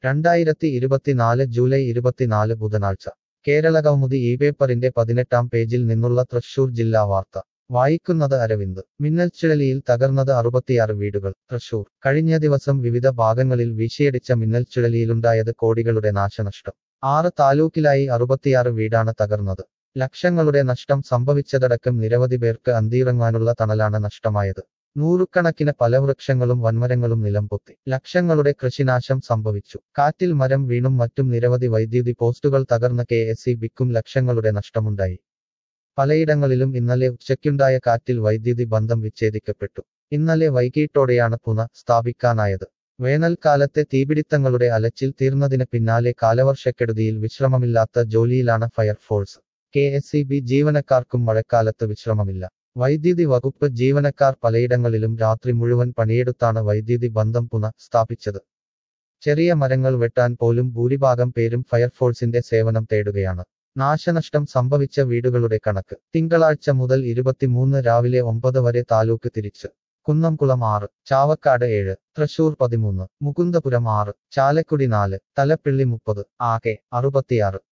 രണ്ടായിരത്തി ഇരുപത്തിനാല് ജൂലൈ ഇരുപത്തിനാല് ബുധനാഴ്ച കേരള കൗമുദി ഈ പേപ്പറിന്റെ പതിനെട്ടാം പേജിൽ നിന്നുള്ള തൃശൂർ ജില്ലാ വാർത്ത വായിക്കുന്നത് അരവിന്ദ് മിന്നൽച്ചുഴലിയിൽ തകർന്നത് അറുപത്തിയാറ് വീടുകൾ തൃശൂർ കഴിഞ്ഞ ദിവസം വിവിധ ഭാഗങ്ങളിൽ വീശിയടിച്ച മിന്നൽച്ചുഴലിയിലുണ്ടായത് കോടികളുടെ നാശനഷ്ടം ആറ് താലൂക്കിലായി അറുപത്തിയാറ് വീടാണ് തകർന്നത് ലക്ഷങ്ങളുടെ നഷ്ടം സംഭവിച്ചതടക്കം നിരവധി പേർക്ക് അന്തിയിറങ്ങാനുള്ള തണലാണ് നഷ്ടമായത് നൂറുകണക്കിന് ഫലവൃക്ഷങ്ങളും വൻമരങ്ങളും നിലംപൊത്തി ലക്ഷങ്ങളുടെ കൃഷിനാശം സംഭവിച്ചു കാറ്റിൽ മരം വീണും മറ്റും നിരവധി വൈദ്യുതി പോസ്റ്റുകൾ തകർന്ന കെ എസ് ഇ ബിക്കും ലക്ഷങ്ങളുടെ നഷ്ടമുണ്ടായി പലയിടങ്ങളിലും ഇന്നലെ ഉച്ചയ്ക്കുണ്ടായ കാറ്റിൽ വൈദ്യുതി ബന്ധം വിച്ഛേദിക്കപ്പെട്ടു ഇന്നലെ വൈകിട്ടോടെയാണ് പുന സ്ഥാപിക്കാനായത് വേനൽക്കാലത്തെ തീപിടിത്തങ്ങളുടെ അലച്ചിൽ തീർന്നതിന് പിന്നാലെ കാലവർഷക്കെടുതിയിൽ വിശ്രമമില്ലാത്ത ജോലിയിലാണ് fire force K S E B ജീവനക്കാർക്കും മഴക്കാലത്ത് വിശ്രമമില്ല വൈദ്യുതി വകുപ്പ് ജീവനക്കാർ പലയിടങ്ങളിലും രാത്രി മുഴുവൻ പണിയെടുത്താണ് വൈദ്യുതി ബന്ധം പുന സ്ഥാപിച്ചത് ചെറിയ മരങ്ങൾ വെട്ടാൻ പോലും ഭൂരിഭാഗം പേരും ഫയർഫോഴ്സിന്റെ സേവനം തേടുകയാണ് നാശനഷ്ടം സംഭവിച്ച വീടുകളുടെ കണക്ക് തിങ്കളാഴ്ച മുതൽ ഇരുപത്തിമൂന്ന് രാവിലെ ഒമ്പത് വരെ താലൂക്ക് തിരിച്ച് കുന്നംകുളം ആറ് ചാവക്കാട് ഏഴ് തൃശൂർ പതിമൂന്ന് മുകുന്ദപുരം ആറ് ചാലക്കുടി നാല് തലപ്പിള്ളി മുപ്പത് ആകെ അറുപത്തിയാറ്